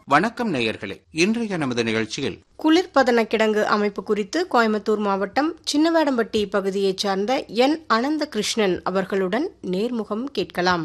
வணக்கம் நேயர்களே இன்றைய நமது நிகழ்ச்சியில் குளிர்பதன கிடங்கு அமைப்பு குறித்து கோயம்புத்தூர் மாவட்டம் சின்னவேடம்பட்டி பகுதியைச் சார்ந்த என் அனந்த கிருஷ்ணன் அவர்களுடன் நேர்முகம் கேட்கலாம்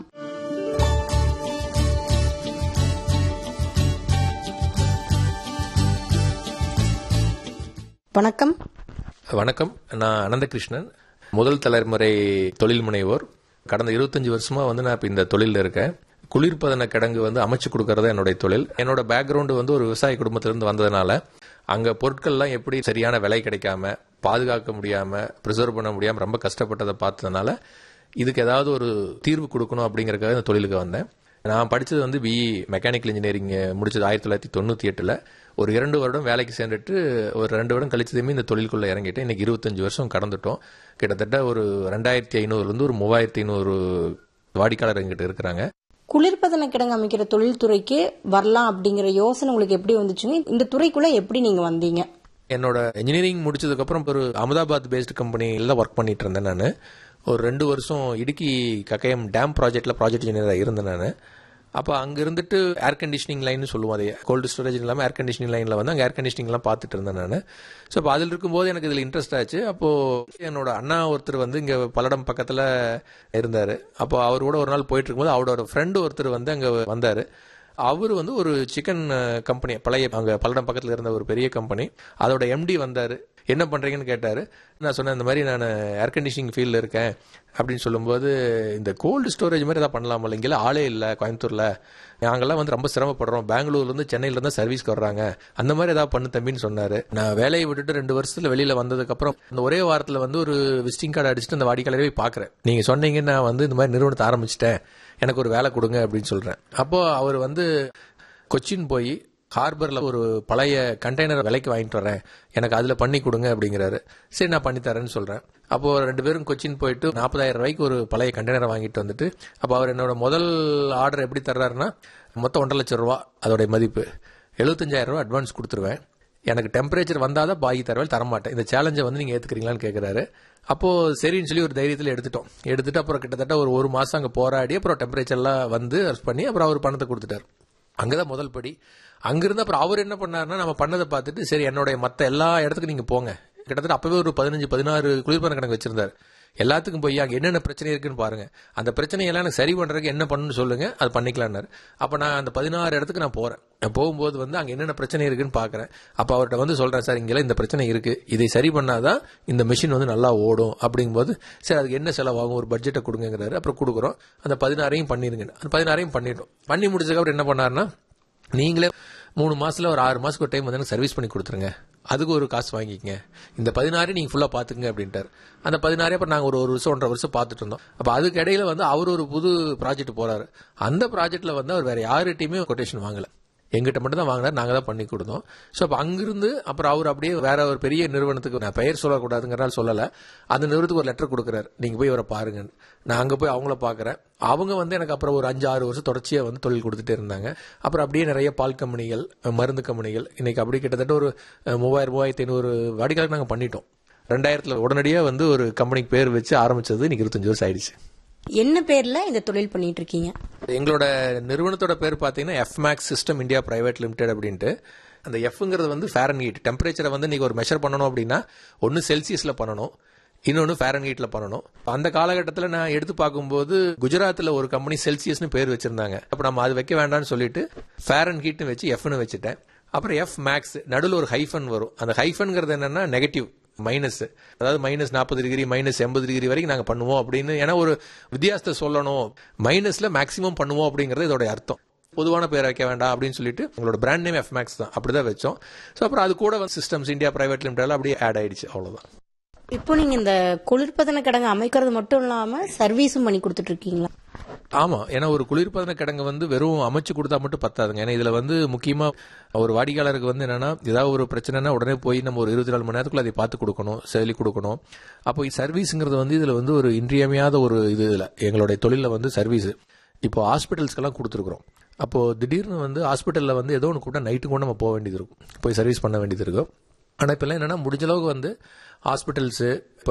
வணக்கம் வணக்கம் நான் அனந்தகிருஷ்ணன் முதல் தலைமுறை தொழில் முனைவோர் கடந்த இருபத்தஞ்சு வருஷமா வந்து நான் இப்போ இந்த தொழிலில் இருக்கேன் குளிர்பதன கிடங்கு வந்து அமைச்சு கொடுக்கறது என்னுடைய தொழில் என்னோட பேக்ரவுண்டு வந்து ஒரு விவசாய குடும்பத்திலிருந்து வந்ததுனால அங்க பொருட்கள்லாம் எப்படி சரியான விலை கிடைக்காம பாதுகாக்க முடியாம ப்ரிசர்வ் பண்ண முடியாம ரொம்ப கஷ்டப்பட்டதை பார்த்ததுனால இதுக்கு ஏதாவது ஒரு தீர்வு கொடுக்கணும் அப்படிங்கறதுக்காக இந்த தொழிலுக்கு வந்தேன் நான் படிச்சது வந்து பிஇ மெக்கானிக்கல் இன்ஜினியரிங் முடிச்சது ஆயிரத்தி தொள்ளாயிரத்தி தொண்ணூத்தி எட்டுல ஒரு இரண்டு வருடம் வேலைக்கு சேர்ந்துட்டு ஒரு ரெண்டு வருடம் கழிச்சதுமே இந்த தொழிலுக்குள்ள இறங்கிட்டேன் இன்னைக்கு இருபத்தஞ்சு வருஷம் கடந்துட்டோம் கிட்டத்தட்ட ஒரு ரெண்டாயிரத்தி ஐநூறுல இருந்து ஒரு மூவாயிரத்தி ஐநூறு வாடிக்கையாளர் எங்கிட்ட இருக்கிறாங்க குளிர்பதன கிடங்கு அமைக்கிற தொழில்துறைக்கு வரலாம் அப்படிங்கிற யோசனை உங்களுக்கு எப்படி வந்துச்சுங்க இந்த துறைக்குள்ள எப்படி நீங்க வந்தீங்க என்னோட இன்ஜினியரிங் முடிச்சதுக்கு அப்புறம் ஒரு அகமதாபாத் பேஸ்டு கம்பெனில ஒர்க் பண்ணிட்டு இருந்தேன் நான் ஒரு ரெண்டு வருஷம் இடுக்கி கக்கயம் டேம் ப்ராஜெக்ட்ல ப்ராஜெக்ட் இன்ஜினியராக இருந்தேன் நான் அப்போ அங்க இருந்துட்டு ஏர் கண்டிஷனிங் லைன் சொல்லுவோம் அதே கோல்டு ஸ்டோரேஜ் இல்லாமல் ஏர் கண்டிஷனிங் லைனில் வந்து அங்கே ஏர் கண்டிஷனிங்லாம் பார்த்துட்டு இருந்தேன் நான் ஸோ அப்போ அதில் இருக்கும்போது எனக்கு இதில் இன்ட்ரெஸ்ட் ஆச்சு அப்போ என்னோட அண்ணா ஒருத்தர் வந்து இங்கே பல்லடம் பக்கத்தில் இருந்தார் அப்போ அவர் கூட ஒரு நாள் போயிட்டு இருக்கும்போது அவரோட ஃப்ரெண்டு ஒருத்தர் வந்து அங்கே வந்தார் அவர் வந்து ஒரு சிக்கன் கம்பெனி பழைய அங்கே பல்லடம் பக்கத்தில் இருந்த ஒரு பெரிய கம்பெனி அதோட எம்டி வந்தார் என்ன பண்ணுறீங்கன்னு கேட்டார் நான் சொன்னேன் இந்த மாதிரி நான் ஏர் கண்டிஷனிங் ஃபீல்டில் இருக்கேன் அப்படின்னு சொல்லும்போது இந்த கோல்டு ஸ்டோரேஜ் மாதிரி எதாவது பண்ணலாமல் இங்கெல்லாம் ஆளே இல்லை கோயம்புத்தூரில் நாங்கெல்லாம் வந்து ரொம்ப சிரமப்படுறோம் பெங்களூர்லேருந்து சென்னையிலேருந்து சர்வீஸ்க்கு வர்றாங்க அந்த மாதிரி ஏதாவது பண்ணு தம்பின்னு சொன்னார் நான் வேலையை விட்டுட்டு ரெண்டு வருஷத்தில் வெளியில் வந்ததுக்கப்புறம் இந்த ஒரே வாரத்தில் வந்து ஒரு விசிட்டிங் கார்டு அடிச்சுட்டு அந்த வாடிக்கையாளரே போய் பார்க்குறேன் நீங்கள் சொன்னீங்க நான் வந்து இந்த மாதிரி நிறுவனத்தை ஆரம்பிச்சிட்டேன் எனக்கு ஒரு வேலை கொடுங்க அப்படின்னு சொல்கிறேன் அப்போ அவர் வந்து கொச்சின் போய் ஹார்பரில் ஒரு பழைய கண்டெய்னர் விலைக்கு வாங்கிட்டு வரேன் எனக்கு அதில் பண்ணி கொடுங்க அப்படிங்கிறாரு சரி நான் பண்ணி தரேன்னு சொல்கிறேன் அப்போது ரெண்டு பேரும் கொச்சின் போயிட்டு நாற்பதாயிரம் ரூபாய்க்கு ஒரு பழைய கண்டெய்னரை வாங்கிட்டு வந்துட்டு அப்போ அவர் என்னோட முதல் ஆர்டர் எப்படி தர்றாருன்னா மொத்தம் ஒன்றரை லட்சம் ரூபா அதோடைய மதிப்பு எழுபத்தஞ்சாயிரம் ரூபா அட்வான்ஸ் கொடுத்துருவேன் எனக்கு டெம்பரேச்சர் வந்தால் தான் பாகி தரவேல் தரமாட்டேன் இந்த சேலஞ்சை வந்து நீங்கள் ஏற்றுக்கிறீங்களான்னு கேட்குறாரு அப்போது சரின்னு சொல்லி ஒரு தைரியத்தில் எடுத்துட்டோம் எடுத்துட்டு அப்புறம் கிட்டத்தட்ட ஒரு ஒரு மாதம் அங்கே போராடி அப்புறம் டெம்பரேச்சர்லாம் வந்து பண்ணி அப்புறம் அவர் பணத்தை கொடுத்துட்டார் அங்கதான் முதல் படி அங்கிருந்து அப்புறம் அவர் என்ன பண்ணாருன்னா நம்ம பண்ணதை பார்த்துட்டு சரி என்னுடைய மற்ற எல்லா இடத்துக்கும் நீங்க போங்க கிட்டத்தட்ட அப்பவே ஒரு பதினஞ்சு பதினாறு குளிர்பான கணக்கு வச்சிருந்தாரு எல்லாத்துக்கும் போய் அங்கே என்னென்ன பிரச்சனை இருக்குன்னு பாருங்க அந்த பிரச்சனையெல்லாம் எனக்கு சரி பண்றதுக்கு என்ன பண்ணணும்னு சொல்லுங்க அது பண்ணிக்கலாம்னாரு அப்ப நான் அந்த பதினாறு இடத்துக்கு நான் போறேன் நான் போகும்போது வந்து அங்க என்னென்ன பிரச்சனை இருக்குன்னு பாக்குறேன் அப்ப அவர்கிட்ட வந்து சொல்றேன் சார் இங்கெல்லாம் இந்த பிரச்சனை இருக்கு இதை சரி பண்ணாதான் இந்த மிஷின் வந்து நல்லா ஓடும் அப்படிங்கும்போது சரி அதுக்கு என்ன செலவாகும் ஒரு பட்ஜெட்டை கொடுங்கிறாரு அப்புறம் கொடுக்குறோம் அந்த பதினாறையும் பண்ணிருங்க அந்த பதினாறையும் பண்ணிட்டோம் பண்ணி முடிச்சதுக்கு அப்புறம் என்ன பண்ணாருன்னா நீங்களே மூணு மாசத்துல ஒரு ஆறு மாசத்துக்கு ஒரு டைம் வந்து எனக்கு சர்வீஸ் பண்ணி கொடுத்துருங்க அதுக்கு ஒரு காசு வாங்கிக்கங்க இந்த பதினாறு நீங்க ஃபுல்லா பாத்துங்க அப்படின்ட்டார் அந்த பதினாறு அப்புறம் நாங்க ஒரு ஒரு வருஷம் ஒன்றரை வருஷம் பார்த்துட்டு இருந்தோம் அப்ப அதுக்கு இடையில வந்து அவர் ஒரு புது ப்ராஜெக்ட் போறாரு அந்த ப்ராஜெக்ட்ல வந்து அவர் வேற யார்கிட்டயுமே கொட்டேஷன் வாங்கல எங்கிட்ட மட்டும் தான் வாங்கினார் நாங்க தான் பண்ணி கொடுத்தோம் ஸோ அப்போ அங்கிருந்து அப்புறம் அவர் அப்படியே வேற ஒரு பெரிய நிறுவனத்துக்கு நான் பெயர் சொல்லக்கூடாதுங்கிறனால சொல்லலை அந்த நிறுவனத்துக்கு ஒரு லெட்டர் கொடுக்குறாரு நீங்க போய் இவரை பாருங்க நான் அங்கே போய் அவங்கள பார்க்குறேன் அவங்க வந்து எனக்கு அப்புறம் ஒரு அஞ்சு ஆறு வருஷம் தொடர்ச்சியாக வந்து தொழில் கொடுத்துட்டே இருந்தாங்க அப்புறம் அப்படியே நிறைய பால் கம்பெனிகள் மருந்து கம்பெனிகள் இன்னைக்கு அப்படியே கிட்டத்தட்ட ஒரு மூவாயிரம் மூவாயிரத்தி ஐநூறு வாடிக்கையாளர் நாங்கள் பண்ணிட்டோம் ரெண்டாயிரத்துல உடனடியாக வந்து ஒரு கம்பெனிக்கு பேர் வச்சு ஆரம்பிச்சது இன்னைக்கு இருபத்தஞ்சு வருஷம் ஆயிடுச்சு என்ன பேர்ல இந்த தொழில் பண்ணிட்டு இருக்கீங்க எங்களோட நிறுவனத்தோட பேர் பார்த்தீங்கன்னா F max system India private limited அப்படின்ட்டு அந்த எஃப்ங்கிறது வந்து ஃபேரன் ஹீட் டெம்பரேச்சரை வந்து நீங்க ஒரு மெஷர் பண்ணணும் அப்படின்னா ஒன்று செல்சியஸ்ல பண்ணணும் இன்னொன்று ஃபேரன் ஹீட்ல பண்ணணும் அந்த காலகட்டத்தில் நான் எடுத்து பார்க்கும்போது குஜராத்தில் ஒரு கம்பெனி செல்சியஸ்னு பேர் வச்சிருந்தாங்க அப்போ நம்ம அது வைக்க வேண்டாம்னு சொல்லிட்டு ஃபேரன் ஹீட்னு வச்சு எஃப்னு வச்சுட்டேன் அப்புறம் எஃப் மேக்ஸ் நடுவில் ஒரு ஹைஃபன் வரும் அந்த ஹைஃபன்ங்கிறது என்னன்னா நெகட்டிவ் மைனஸ் அதாவது மைனஸ் நாற்பது டிகிரி மைனஸ் எண்பது டிகிரி வரைக்கும் நாங்கள் பண்ணுவோம் அப்படின்னு ஏன்னா ஒரு வித்தியாசத்தை சொல்லணும் மைனஸ்ல மேக்ஸிமம் பண்ணுவோம் அப்படிங்கிறது இதோட அர்த்தம் பொதுவான பேர் வைக்க வேண்டாம் அப்படின்னு சொல்லிட்டு உங்களோட பிராண்ட் நேம் எஃப் மேக்ஸ் தான் அப்படிதான் வச்சோம் ஸோ அப்புறம் அது கூட வந்து சிஸ்டம்ஸ் இந்தியா பிரைவேட் லிமிடெட் அப்படியே ஆட் ஆயிடுச்சு அவ்வளவுதான் இப்போ நீங்க இந்த குளிர்பதன கிடங்கு அமைக்கிறது மட்டும் இல்லாம சர்வீஸும் பண்ணி கொடுத்துட்டு இருக்கீங்களா ஆமா ஏன்னா ஒரு குளிர்பதன கிடங்கு வந்து வெறும் அமைச்சு கொடுத்தா மட்டும் பத்தாதுங்க ஏன்னா இதுல வந்து முக்கியமா ஒரு வாடிக்கையாளருக்கு வந்து என்னன்னா ஏதாவது ஒரு பிரச்சனைனா உடனே போய் நம்ம ஒரு இருபத்தி நாலு மணி நேரத்துக்குள்ள அதை பார்த்து கொடுக்கணும் சொல்லி கொடுக்கணும் அப்போ சர்வீஸ்ங்கிறது வந்து இதுல வந்து ஒரு இன்றியமையாத ஒரு இது இதுல எங்களுடைய தொழில வந்து சர்வீஸ் இப்போ ஹாஸ்பிட்டல்ஸ்க்கெல்லாம் கொடுத்துருக்குறோம் அப்போ திடீர்னு வந்து ஹாஸ்பிட்டல்ல வந்து ஏதோ ஒன்று கூட நைட்டு கூட நம்ம போக வேண்டியது இருக்கும் போய் சர்வீஸ் பண்ண வேண்டியது இருக்கும் ஆனால் இப்பெல்லாம் என்னன்னா முடிஞ்ச அளவுக்கு வந்து ஹாஸ்பிட்டல்ஸு